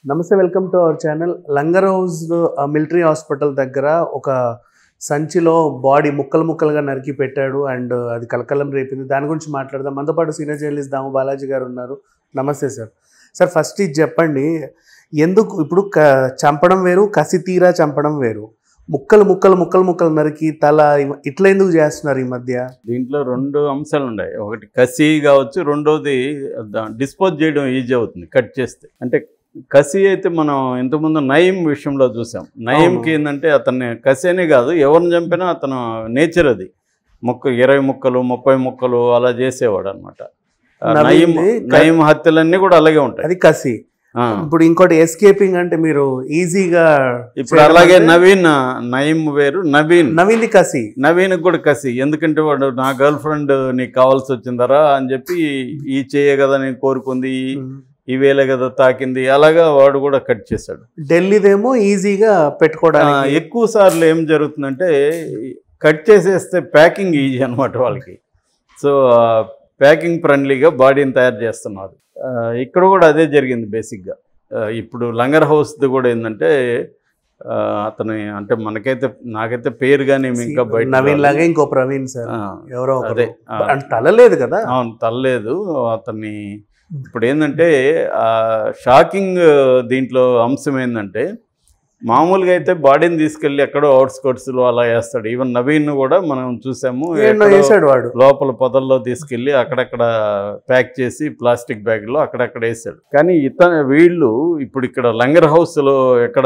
నమస్తే welcome to our channel Langar house military hospital దగ్గర ఒక సంచిలో బాడీ ముక్కలు ముక్కలుగా నరికి పెట్టాడు అండ్ అది కలకలం రేపింది దాని గురించి మాట్లాడదాం మనతో పాటు సీనియర్ జర్నలిస్ట్ దాము బాలాజీ గారు ఉన్నారు నమస్తే సార్ సార్ ఫస్ట్ ఇది చెప్పండి ఎందుకు ఇప్పుడు క చంపడం వేరు కసి తీరా చంపడం వేరు ముక్కలు ముక్కలు ముక్కలు ముక్కలు నరికి తల ఇవ- ఇట్లా ఎందుకు చేస్తున్నారు ఈ మధ్య దీంట్లో రెండు అంశాలు ఉన్నాయి ఒకటి కసి కావచ్చు రెండోది డిస్పోజ్ చేయడం ఈజీ అవుతుంది కట్ చేస్తే అంటే కసి అయితే మనం ఇంతకుముందు నయం విషయంలో చూసాం నయంకి అవును. ఏంటంటే అతన్ని కసి అనే కాదు ఎవరిని చంపినా అతను నేచర్ అది ముక్క ఇరవై ముక్కలు ముప్పై ముక్కలు అలా చేసేవాడు అనమాట నయం నవీన్ది క- నయం హత్యలన్నీ కూడా అలాగే ఉంటాయి అది కసి ఆ. ఇప్పుడు ఇంకోటి ఎస్కేపింగ్ అంటే మీరు ఈజీగా ఇప్పుడు చేయడం అలాగే అంటే- నవీన్ నయం వేరు నవీన్ నవీన్ది కసి నవీన్ కూడా కసి ఎందుకంటే వాడు నా గర్ల్ ఫ్రెండ్ నీకు కావాల్సి వచ్చిందరా అని చెప్పి ఈ చేయ కదా నేను కోరుకుంది ఈ- ఈ వేలే కదా తాకింది అలాగా వాడు కూడా కట్ చేశాడు ఢిల్లీదేమో ఈజీగా ఆ, పెట్టుకోవడానికి ఎక్కువ సార్లు ఏం జరుగుతుందంటే కట్ చేసేస్తే ప్యాకింగ్ ఈజీ అనమాట వాళ్ళకి సో ప్యాకింగ్ ఫ్రెండ్లీగా బాడీని తయారు చేస్తున్నారు ఆ, ఇక్కడ కూడా అదే జరిగింది బేసిక్గా ఆ, ఇప్పుడు లంగర్ హౌస్ది కూడా ఏంటంటే ఆ, అతని అంటే మనకైతే నాకైతే పేరు కానీ ఇంకా బయట నవీన్ రాదు. లాగా ఇంకో ప్రవీణ్ సార్ ఆ, ఎవరో ఒకరు. అదే ఆ. అంటే తల లేదు కదా అవును తల్లేదు అతన్ని ఇప్పుడు ఏంటంటే ఆ షాకింగ్ దీంట్లో అంశం ఏంటంటే మామూలుగా అయితే బాడీని తీసుకెళ్ళి ఎక్కడో అవుట్స్కట్స్లో అలా వేస్తాడు ఈవెన్ నవీన్ కూడా మనం చూసాము ఏంటో ఎక్కడో వేసాడు వాడు లోపల పొదల్లో తీసుకెళ్ళి అక్కడక్కడ ప్యాక్ చేసి ప్లాస్టిక్ బ్యాగ్లో అక్కడక్కడ వేసాడు కానీ ఇతను వీళ్ళు ఇప్పుడు ఇక్కడ లంగర్ హౌస్లో ఎక్కడ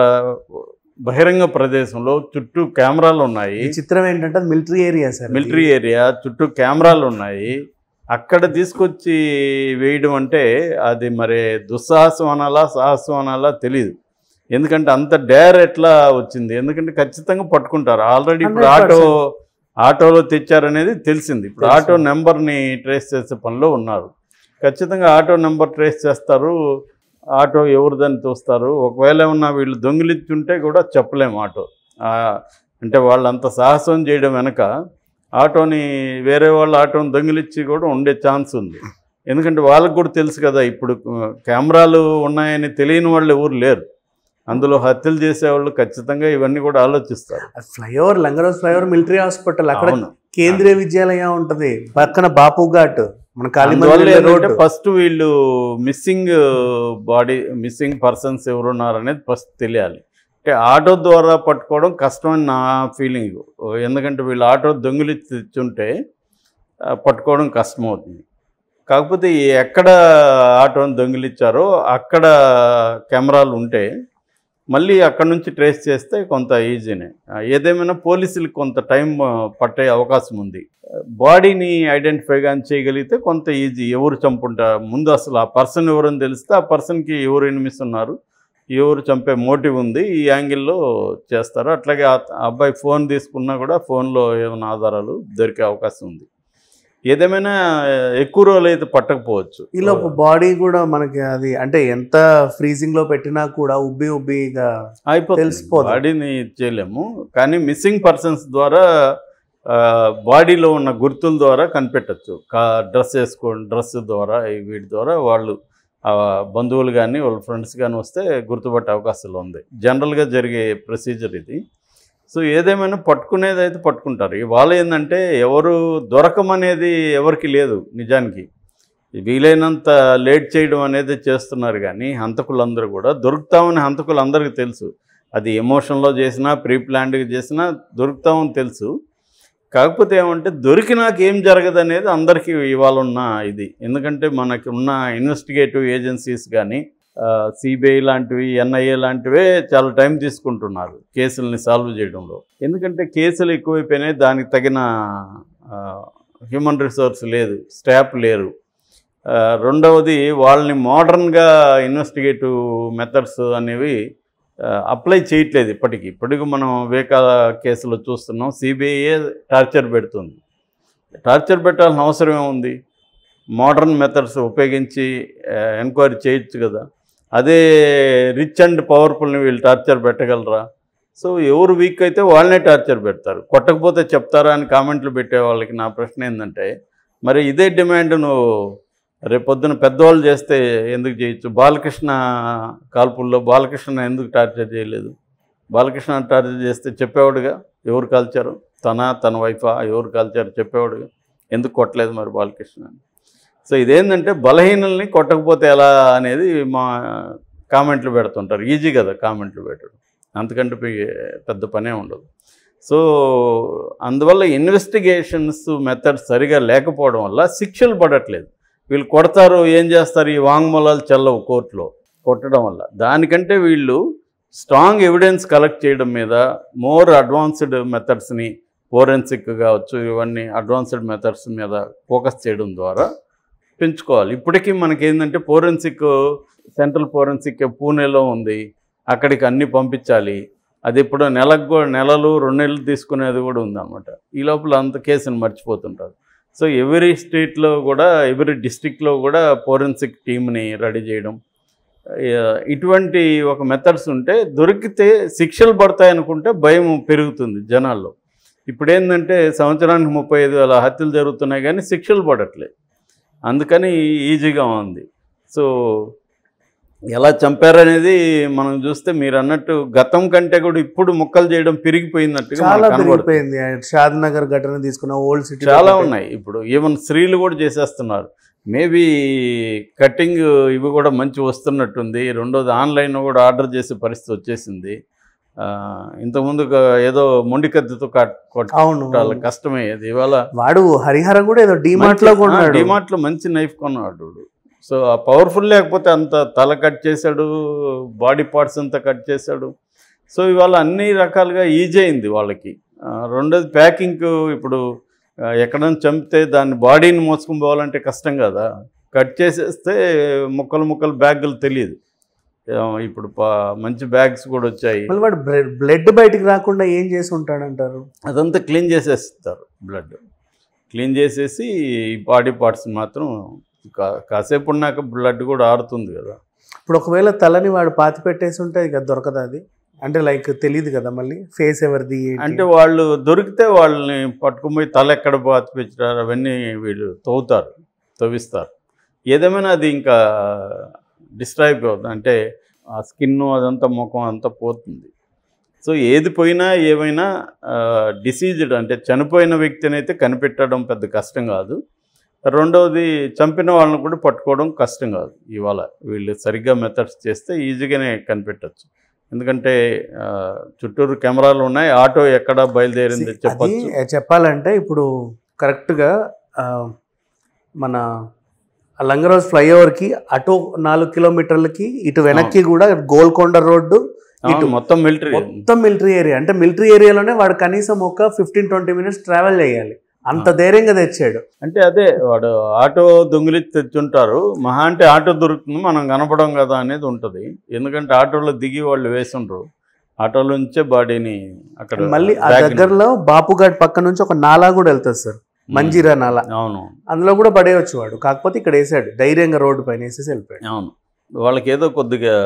బహిరంగ ప్రదేశంలో చుట్టూ కెమెరాలు ఉన్నాయి ఈ చిత్రం ఏంటంటే మిలిటరీ ఏరియా సార్ అది. మిలిటరీ ఏరియా చుట్టూ కెమెరాలు ఉన్నాయి అక్కడ తీసుకొచ్చి వేయడం అంటే అది మరి దుస్సాహసం అనాలా సాహసం అనాలా తెలియదు ఎందుకంటే అంత డేర్ ఎట్లా వచ్చింది ఎందుకంటే ఖచ్చితంగా పట్టుకుంటారు ఆల్రెడీ ఇప్పుడు 100%. ఆటో ఆటోలో తెచ్చారనేది తెలిసింది ఇప్పుడు తెలుసు. ఆటో నెంబర్ని ట్రేస్ చేసే పనిలో ఉన్నారు ఖచ్చితంగా ఆటో నెంబర్ ట్రేస్ చేస్తారు ఆటో ఎవరిదని చూస్తారు ఒకవేళ ఏమన్నా వీళ్ళు దొంగిలించుంటే కూడా చెప్పలేము ఆటో ఆ, అంటే వాళ్ళు అంత సాహసం చేయడం వెనక ఆటోని వేరే వాళ్ళ ఆటోని దొంగిలించి కూడా ఉండే ఛాన్స్ ఉంది ఎందుకంటే వాళ్ళకు కూడా తెలుసు కదా ఇప్పుడు ఆ, కెమెరాలు ఉన్నాయని తెలియని వాళ్ళు ఎవరు లేరు అందులో హత్యలు చేసేవాళ్ళు ఖచ్చితంగా ఇవన్నీ కూడా ఆలోచిస్తారు ఫ్లైఓవర్ లంగరోజ్ ఫ్లైఓవర్ మిలిటరీ హాస్పిటల్ అక్కడ అవును కేంద్రీయ విద్యాలయం ఉంటది పక్కన బాపు ఘాట్ మన అందువల్ల కాళీ రోడ్ ఫస్ట్ వీళ్ళు మిస్సింగ్ బాడీ మిస్సింగ్ పర్సన్స్ ఎవరున్నారు అనేది ఫస్ట్ తెలియాలి అంటే ఆటో ద్వారా పట్టుకోవడం కష్టమని నా ఫీలింగ్ ఎందుకంటే వీళ్ళు ఆటో దొంగిలి తెచ్చుంటే ఆ, పట్టుకోవడం కష్టమవుతుంది కాకపోతే ఈ ఎక్కడ ఆటోని దొంగిలిచ్చారో అక్కడ కెమెరాలు ఉంటే మళ్ళీ అక్కడ నుంచి ట్రేస్ చేస్తే కొంత ఈజీనే ఆ, ఏదేమైనా పోలీసులకు కొంత టైం ఆ, పట్టే అవకాశం ఉంది బాడీని ఐడెంటిఫై కానీ చేయగలిగితే కొంత ఈజీ ఎవరు చంపుంటా ముందు అసలు ఆ పర్సన్ ఎవరని తెలిస్తే ఆ పర్సన్కి ఎవరు ఎనిమిస్ ఉన్నారు ఎవరు చంపే మోటివ్ ఉంది ఈ యాంగిల్లో చేస్తారు అట్లాగే ఆ ఆ అబ్బాయి ఫోన్ తీసుకున్నా కూడా ఫోన్లో ఏమైనా ఆధారాలు దొరికే అవకాశం ఉంది ఏదేమైనా ఎక్కువ రోజులు అయితే పట్టకపోవచ్చు ఈ లోపు బాడీ కూడా మనకి అది అంటే ఎంత ఫ్రీజింగ్ లో పెట్టినా కూడా ఉబ్బి ఉబ్బిగా అయిపోతుంది తెలిసిపోదు. బాడీని చేయలేము కానీ మిస్సింగ్ పర్సన్స్ ద్వారా ఆ, బాడీలో ఉన్న గుర్తుల ద్వారా కనిపెట్టచ్చు కా డ్రెస్ వేసుకో డ్రెస్ ద్వారా ఈ వీటి ద్వారా వాళ్ళు ఆ, బంధువులు కానీ వాళ్ళ ఫ్రెండ్స్ కానీ వస్తే గుర్తుపట్టే అవకాశాలు ఉంది జనరల్గా జరిగే ప్రొసీజర్ ఇది సో ఏదేమైనా పట్టుకునేది అయితే పట్టుకుంటారు ఇవాళ ఏంటంటే ఎవరు దొరకమనేది ఎవరికి లేదు నిజానికి వీలైనంత లేట్ చేయడం అనేది చేస్తున్నారు కానీ హంతకులందరూ కూడా దొరుకుతామని హంతకులు అందరికీ తెలుసు అది ఎమోషన్లో చేసినా ప్రీ ప్లాన్డ్గా చేసినా దొరుకుతామని తెలుసు కాకపోతే ఏమంటే దొరికినాక ఏం జరగదు అనేది అందరికీ ఇవాళ ఉన్న ఇది ఎందుకంటే మనకి ఉన్న ఇన్వెస్టిగేటివ్ ఏజెన్సీస్ కానీ సిబిఐ లాంటివి ఎన్ఐఏ లాంటివే చాలా టైం తీసుకుంటున్నారు కేసుల్ని సాల్వ్ చేయడంలో ఎందుకంటే కేసులు ఎక్కువైపోయినాయి దానికి తగిన హ్యూమన్ రిసోర్స్ లేదు స్టాఫ్ లేరు ఆ, రెండవది వాళ్ళని మోడర్న్గా ఇన్వెస్టిగేటివ్ మెథడ్స్ అనేవి అప్లై చేయట్లేదు ఇప్పటికీ ఇప్పటికి మనం వివేకా కేసులో చూస్తున్నాం సిబిఐఏ టార్చర్ పెడుతుంది టార్చర్ పెట్టాల్సిన అవసరం ఏముంది మోడర్న్ మెథడ్స్ ఉపయోగించి ఎంక్వైరీ చేయొచ్చు కదా అదే రిచ్ అండ్ పవర్ఫుల్ని వీళ్ళు టార్చర్ పెట్టగలరా సో ఎవరు వీక్ అయితే వాళ్ళనే టార్చర్ పెడతారు కొట్టకపోతే చెప్తారా అని కామెంట్లు పెట్టే వాళ్ళకి నా ప్రశ్న ఏంటంటే మరి ఇదే డిమాండ్ నువ్వు రేపొద్దున పెద్దవాళ్ళు చేస్తే ఎందుకు చేయొచ్చు బాలకృష్ణ కాల్పుల్లో బాలకృష్ణ ఎందుకు టార్చర్ చేయలేదు బాలకృష్ణ టార్చర్ చేస్తే చెప్పేవాడుగా ఎవరు కాల్చారు తన తన వైఫా ఎవరు కాల్చారు చెప్పేవాడుగా ఎందుకు కొట్టలేదు మరి బాలకృష్ణ అని. సో ఇదేంటంటే బలహీనల్ని కొట్టకపోతే ఎలా అనేది మా కామెంట్లు పెడుతుంటారు ఈజీ కదా కామెంట్లు పెట్టడం అంతకంటే పె- పెద్ద పనే ఉండదు సో అందువల్ల ఇన్వెస్టిగేషన్స్ మెథడ్స్ సరిగా లేకపోవడం వల్ల శిక్షలు పడట్లేదు వీళ్ళు కొడతారు ఏం చేస్తారు ఈ వాంగ్మూలాలు చెల్లవు కోర్టులో కొట్టడం వల్ల దానికంటే వీళ్ళు స్ట్రాంగ్ ఎవిడెన్స్ కలెక్ట్ చేయడం మీద మోర్ అడ్వాన్స్డ్ మెథడ్స్ని ఫోరెన్సిక్ కావచ్చు ఇవన్నీ అడ్వాన్స్డ్ మెథడ్స్ మీద ఫోకస్ చేయడం ద్వారా పెంచుకోవాలి ఇప్పటికీ మనకి ఏంటంటే ఫోరెన్సిక్ సెంట్రల్ ఫోరెన్సిక్ పూణేలో ఉంది అక్కడికి అన్ని పంపించాలి అది ఇప్పుడు నెలకు కూడా నెలలు రెండు నెలలు తీసుకునేది కూడా ఉందన్నమాట ఈ లోపల అంత కేసుని మర్చిపోతుంటారు సో ఎవ్రీ స్టేట్లో కూడా ఎవ్రీ డిస్టిక్లో కూడా ఫోరెన్సిక్ టీమ్ని రెడీ చేయడం ఆ, ఇటువంటి ఒక మెథడ్స్ ఉంటే దొరికితే శిక్షలు పడతాయి అనుకుంటే భయం పెరుగుతుంది జనాల్లో ఇప్పుడు ఏంటంటే సంవత్సరానికి ముప్పై ఐదు వేల హత్యలు జరుగుతున్నాయి కానీ శిక్షలు పడట్లేదు అందుకని ఈజీగా ఉంది సో ఎలా చంపారనేది మనం చూస్తే మీరు అన్నట్టు గతం కంటే కూడా ఇప్పుడు ముక్కలు చేయడం పెరిగిపోయినట్టుగా చాలా మనకు కనబడుతుంది. పెరిగిపోయింది షాద్ నగర్ ఘటన తీసుకున్న ఓల్డ్ సిటీ చాలా ఉన్నాయి ఇప్పుడు ఈవెన్ స్త్రీలు కూడా చేసేస్తున్నారు మేబీ కటింగ్ ఇవి కూడా మంచి వస్తున్నట్టుంది రెండోది ఆన్లైన్ కూడా ఆర్డర్ చేసే పరిస్థితి వచ్చేసింది ఆ, ఇంతకుముందు ఒక ఏదో మొండి కత్తితో కట్ అవును కొట్టాలి కష్టమయ్యేది ఇవాళ వాడు హరిహర కూడా ఏదో డిమార్ట్ లో కొన్నాడు డిమార్ట్ లో మంచి నైఫ్ కొన్నాడు వాడు. సో ఆ పవర్ఫుల్ లేకపోతే అంత తల కట్ చేశాడు బాడీ పార్ట్స్ అంతా కట్ చేశాడు సో ఇవాళ అన్ని రకాలుగా ఈజీ అయింది వాళ్ళకి ఆ, రెండోది ప్యాకింగ్ ఇప్పుడు ఆ, ఎక్కడైనా చంపితే దాన్ని బాడీని మోసుకుని పోవాలంటే కష్టం కదా కట్ చేసేస్తే ముక్కలు ముక్కలు బ్యాగులు తెలియదు ఆ, ఇప్పుడు పా- మంచి బ్యాగ్స్ కూడా వచ్చాయి మళ్ళీ వాడు బ్లడ్ బయటికి రాకుండా ఏం చేసి ఉంటాడంటారు అదంతా క్లీన్ చేసేస్తారు బ్లడ్ క్లీన్ చేసేసి ఈ బాడీ పార్ట్స్ మాత్రం కా- కాసేపు ఉన్నాక బ్లడ్ కూడా ఆరుతుంది కదా ఇప్పుడు ఒకవేళ తలని వాడు పాతి పెట్టేసి ఉంటే ఇక దొరకదు అది అంటే లైక్ తెలియదు కదా మళ్ళీ ఫేస్ ఎవరిది ఏంటి? అంటే వాళ్ళు దొరికితే వాళ్ళని పట్టుకుపోయి తల ఎక్కడ పాతి పెట్టారు అవన్నీ వీళ్ళు తవ్వుతారు తవ్విస్తారు ఏదేమైనా అది ఇంకా డిస్ట్రాయ్ అవుతుంది అంటే ఆ స్కిన్ అదంతా ముఖం అంతా పోతుంది సో ఏది పోయినా ఏమైనా డిసీజ్డ్ అంటే చనిపోయిన వ్యక్తిని అయితే కనిపెట్టడం పెద్ద కష్టం కాదు రెండవది చంపిన వాళ్ళని కూడా పట్టుకోవడం కష్టం కాదు ఇవాళ వీళ్ళు సరిగ్గా మెథడ్స్ చేస్తే ఈజీగానే కనిపెట్టచ్చు ఎందుకంటే ఆ, చుట్టూరు కెమెరాలు ఉన్నాయి ఆటో ఎక్కడ బయలుదేరింది అది చెప్పచ్చు చెప్పాలంటే ఇప్పుడు కరెక్ట్గా ఆ, మన ఆ లంగరోజ్ ఫ్లైఓవర్కి అటు నాలుగు కిలోమీటర్లకి ఇటు వెనక్కి కూడా గోల్కొండ రోడ్డు ఇటు మొత్తం మిలిటరీ మొత్తం మిలిటరీ ఏరియా అంటే మిలిటరీ ఏరియాలోనే వాడు కనీసం ఒక ఫిఫ్టీన్ ట్వంటీ మినిట్స్ ట్రావెల్ చేయాలి అంత ధైర్యంగా తెచ్చాడు అంటే అదే వాడు ఆటో దొంగిలి తెచ్చుంటారు మహా అంటే ఆటో దొరుకుతుంది మనం కనపడం కదా అనేది ఉంటుంది ఎందుకంటే ఆటోలో దిగి వాళ్ళు వేసుండ్రు ఆటోలో నుంచే బాడీని అక్కడ మళ్ళీ ఆ bag ని- దగ్గరలో బాపుఘాట్ పక్క నుంచి ఒక నాలా కూడా వెళ్తుంది సార్ మంజీరా నాలా అవును అందులో కూడా పడేయచ్చు వాడు కాకపోతే ఇక్కడ వేసాడు ధైర్యంగా రోడ్డు పైన వేసేసి వెళ్ళిపోయాడు అవును వాళ్ళకి ఏదో కొద్దిగా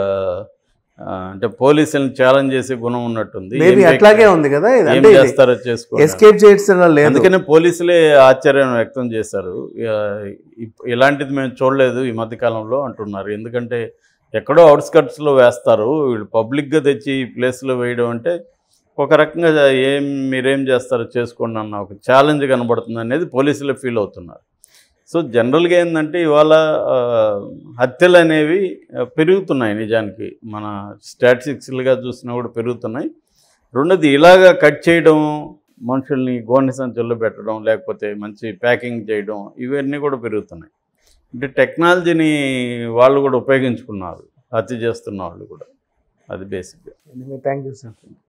ఆ, అంటే పోలీసులను ఛాలెంజ్ చేసే గుణం ఉన్నట్టుంది మేబీ ఏం అట్లాగే ఉంది కదా ఇది ఏం అంటే ఇది చేస్తారో చేసుకో ఎస్కేప్ చేయడం లేదు అందుకనే పోలీసులే ఆశ్చర్యం వ్యక్తం చేశారు ఇక ఇప్- ఇలాంటిది మేము చూడలేదు ఈ మధ్య కాలంలో అంటున్నారు ఎందుకంటే ఎక్కడో అవుట్స్కట్స్లో వేస్తారు వీళ్ళు పబ్లిక్గా తెచ్చి ఈ ప్లేస్లో వేయడం అంటే ఒక రకంగా ఏం మీరేం చేస్తారో చేసుకోండి అన్న ఒక ఛాలెంజ్ కనబడుతుంది అనేది పోలీసులే ఫీల్ అవుతున్నారు సో జనరల్గా ఏంటంటే ఇవాళ ఆ, హత్యలు అనేవి ఆ, పెరుగుతున్నాయి నిజానికి మన స్టాటిస్టిక్స్లుగా చూసినా కూడా పెరుగుతున్నాయి రెండోది ఇలాగా కట్ చేయడం మనుషుల్ని గోనె సంచుల్లో పెట్టడం లేకపోతే మంచి ప్యాకింగ్ చేయడం ఇవన్నీ కూడా పెరుగుతున్నాయి అంటే టెక్నాలజీని వాళ్ళు కూడా ఉపయోగించుకున్నారు హత్య చేస్తున్న వాళ్ళు కూడా అది బేసిక్గా థ్యాంక్ యూ సార్